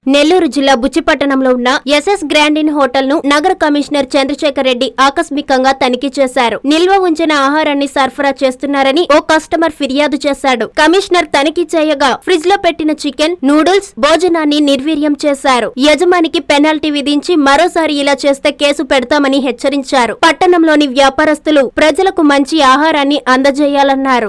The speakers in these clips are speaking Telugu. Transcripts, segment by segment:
నెల్లూరు జిల్లా బుచ్చిపట్టణంలో ఉన్న ఎస్ఎస్ గ్రాండిన్ హోటల్ ను నగర కమిషనర్ చంద్రశేఖర్ రెడ్డి ఆకస్మికంగా తనిఖీ చేశారు నిల్వ ఉంచిన ఆహారాన్ని సరఫరా చేస్తున్నారని ఓ కస్టమర్ ఫిర్యాదు చేశాడు కమిషనర్ తనిఖీ చేయగా ఫ్రిడ్జ్ లో పెట్టిన చికెన్ నూడిల్స్ భోజనాన్ని నిర్వీర్యం చేశారు యజమానికి పెనాల్టీ విధించి మరోసారి ఇలా చేస్తే కేసు పెడతామని హెచ్చరించారు పట్టణంలోని వ్యాపారస్తులు ప్రజలకు మంచి ఆహారాన్ని అందజేయాలన్నారు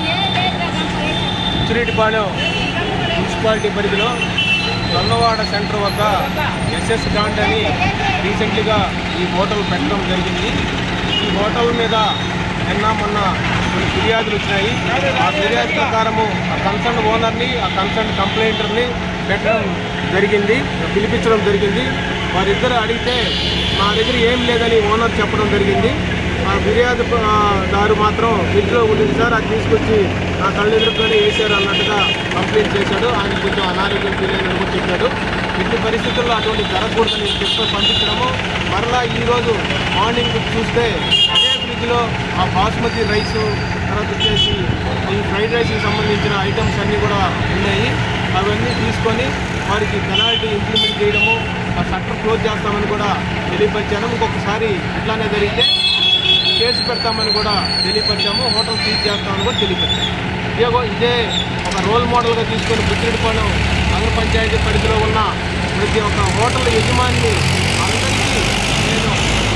చిరిటిపాలెం మున్సిపాలిటీ పరిధిలో దొన్నవాడ సెంటర్ వద్ద ఎస్ఎస్ గ్రాంట్ అని రీసెంట్గా ఈ హోటల్ పెట్టడం జరిగింది ఈ హోటల్ మీద నిన్న మొన్న కొన్ని ఫిర్యాదులు వచ్చినాయి ఆ ఫిర్యాదు ప్రకారము ఆ కన్సర్న్ ఓనర్ని ఆ కన్సర్న్ కంప్లైంటర్ని పెట్టడం జరిగింది పిలిపించడం జరిగింది వారిద్దరు అడిగితే మా దగ్గర ఏం లేదని ఓనర్ చెప్పడం జరిగింది ఆ ఫిర్యాదు ఆ, దారు మాత్రం ఫ్రిడ్జ్లో ఉండింది సార్ అది తీసుకొచ్చి నా కళ్ళెదురుగానే వేసారు అన్నట్టుగా కంప్లైంట్ చేశాడు ఆయన కొంచెం అనారోగ్యం ఫీల్ అయినట్టు కూడా చెప్పాడు ఇట్టి పరిస్థితుల్లో అటువంటి జరగకూడదని చెప్పి పంపించడము మరలా ఈరోజు మార్నింగ్ చూస్తే అదే ఫ్రిడ్జ్లో ఆ బాస్మతి రైస్ తర్వాత వచ్చేసి ఈ ఫ్రైడ్ రైస్కి సంబంధించిన ఐటమ్స్ అన్నీ కూడా ఉన్నాయి అవన్నీ తీసుకొని వారికి పెనాల్టీ ఇంప్లిమెంట్ చేయడము ఆ షట్టర్ క్లోజ్ చేస్తామని కూడా తెలియపరిచాను ఇంకొకసారి ఇట్లానే జరిగితే కేసు పెడతామని కూడా తెలియపరిచాము హోటల్ సీజ్ చేస్తామని కూడా తెలియపరిచాము ఇదే ఇదే ఒక రోల్ మోడల్గా తీసుకొని బుచ్చిరెడ్డిపాలెం నగర పంచాయతీ పరిధిలో ఉన్న ప్రతి ఒక్క హోటల్ యజమాని అందరికీ నేను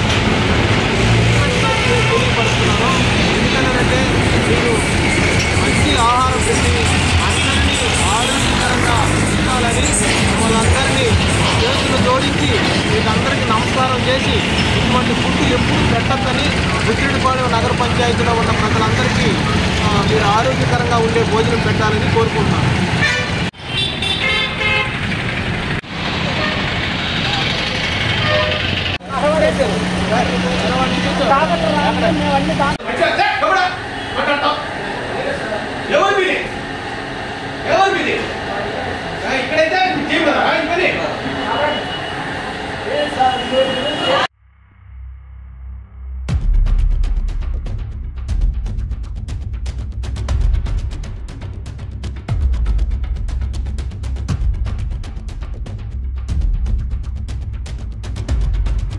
తెలియపరుస్తున్నాను ఎందుకంటే మీరు మంచి ఆహారం పెట్టి అందరినీ ఆరోగ్యకరంగా ఉండాలని వాళ్ళందరినీ చేతులు జోడించి మీకు అందరికీ నమస్కారం చేసి ఇటువంటి ఫుడ్ ఎప్పుడు పెట్టద్దని బుచ్చిరెడ్డిపాలెం నగర పంచాయతీలో ఉన్న ప్రజలందరికీ ఆ, మీరు ఆరోగ్యకరంగా ఉండే భోజనం పెట్టాలని కోరుకుంటున్నాను ఎవరు మీది ఎవరు మీది ఇక్కడైతే జీవి కదా ఈ పని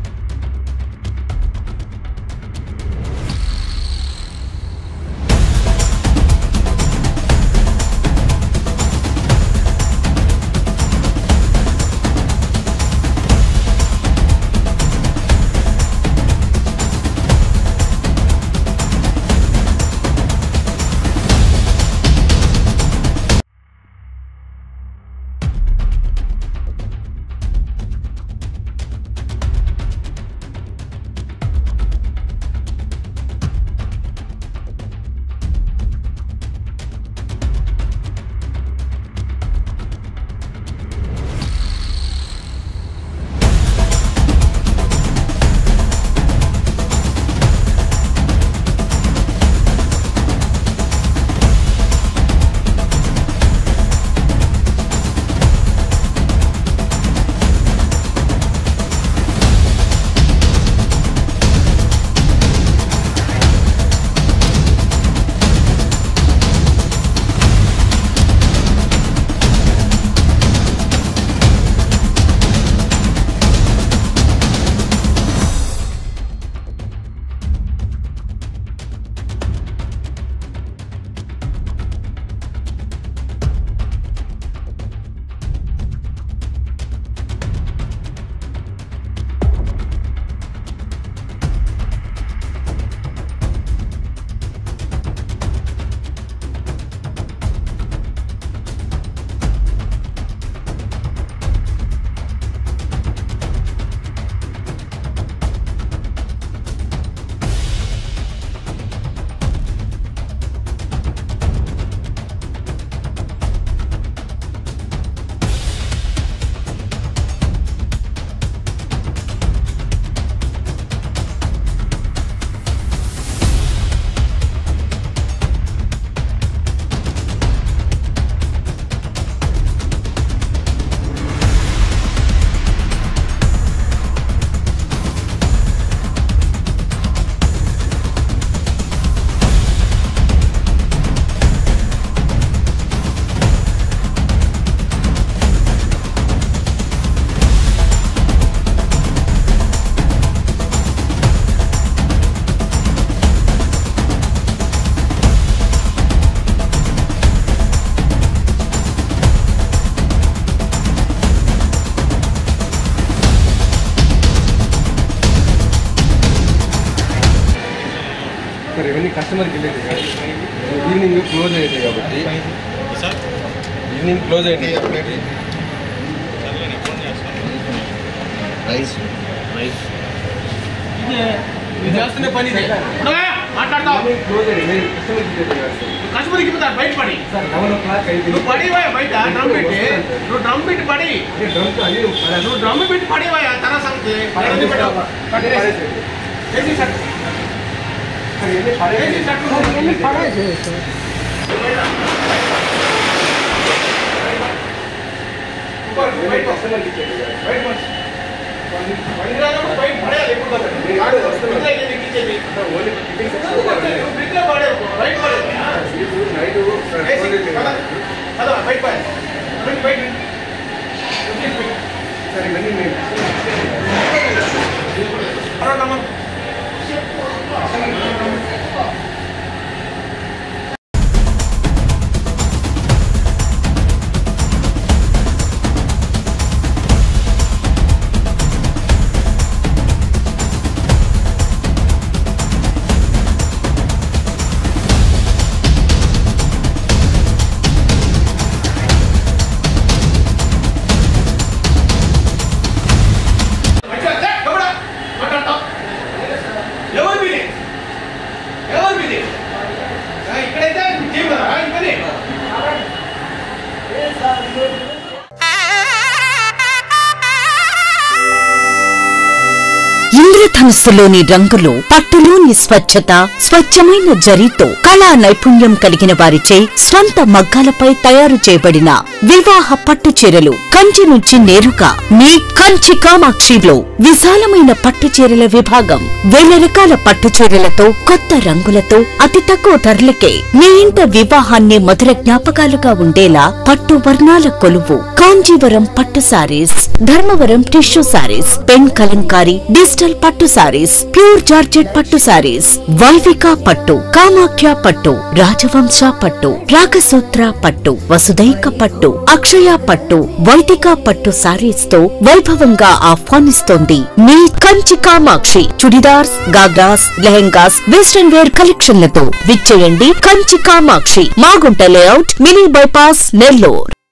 ఆ క్లోజ్ అయ్యాయి కాబట్టి ఈవినింగ్ క్లోజ్ అయ్యింది కాబట్టి ఇది చేస్తున్న పని ఇదే. ఉండవా? మాట్లాడతావు క్లోజ్ అయ్యింది నేను కస్టమర్ ఇచ్చేది కాదు సార్. కస్టమర్కి ఇప్పుతారు బయట పడి సార్ లెవెన్ ఓ క్లాక్ అయింది నువ్వు పడివా బయట డ్రమ్ పెట్టి నువ్వు డ్రమ్ పెట్టి పడి అంటే డ్రమ్ కానీ నువ్వు డ్రమ్ పెట్టి పడివా తన సంగతి పడేసి పెట్టావు. పడేసి ఏసీ షర్ట్. సార్ ఇవన్నీ పడేసి ఏసీ షర్ట్. ఇంకోటి బయట వస్తా. కస్టమర్కి ఇచ్చేది కాదు. బయట వస్తా. బండి రానప్పుడు బయట పడేయాలి ఎప్పుడు కదా. నేను ఆడే వస్తున్నాను. ఇంట్లో అయితే నీకు ఇచ్చేది. ఓన్లీ ఫిట్టింగ్స్ నువ్వు ఫ్రిడ్జ్లో పడేవు. బయట పడేవు. Night AC. పద. పద, బయట పడే. రండి, బయట రండి. సార్ ఇవన్నీ మేము పర్వాలేదమ్మా. మంచిగా, లే, ఎవడా? మాట్లాడతావు. ఎవరు మీది? ఎవరు మీది? ఆ, ఇక్కడైతే జీప్ కదా, ఈ పని. ఇంద్రధనుస్సులోని రంగులు పట్టులోని స్వచ్ఛత స్వచ్ఛమైన జరీతో కళా నైపుణ్యం కలిగిన వారిచే స్వంత మగ్గాలపై తయారు చేయబడిన వివాహ పట్టు చీరలు కంచి నుంచి నేరుగా మీ కంచి కామాక్షిలో విశాలమైన పట్టు చీరల విభాగం వేల రకాల పట్టు చీరలతో కొత్త రంగులతో అతి తక్కువ ధరలకే మీ ఇంట వివాహాన్ని మధుర జ్ఞాపకాలుగా ఉండేలా పట్టు వర్ణాల కొలువు కాంజీవరం పట్టు saris Dharmavaram tissue saris pen kalamkari digital పట్టు సారీస్ ప్యూర్ జార్జెట్ పట్టు సారీస్ వైవిక పట్టు కామాఖ్య పట్టు రాజవంశ పట్టు రాగసూత్ర పట్టు వసుదైక పట్టు అక్షయ పట్టు వైదిక పట్టు సారీస్ తో వైభవంగా ఆహ్వానిస్తోంది మీ కంచి కామాక్షి చుడిదార్స్ గాగ్రాస్ లెహెంగాస్ వెస్టర్న్ వేర్ కలెక్షన్లతో విచ్చేయండి Kanchi Kamakshi Magunta layout mini bypass Nellore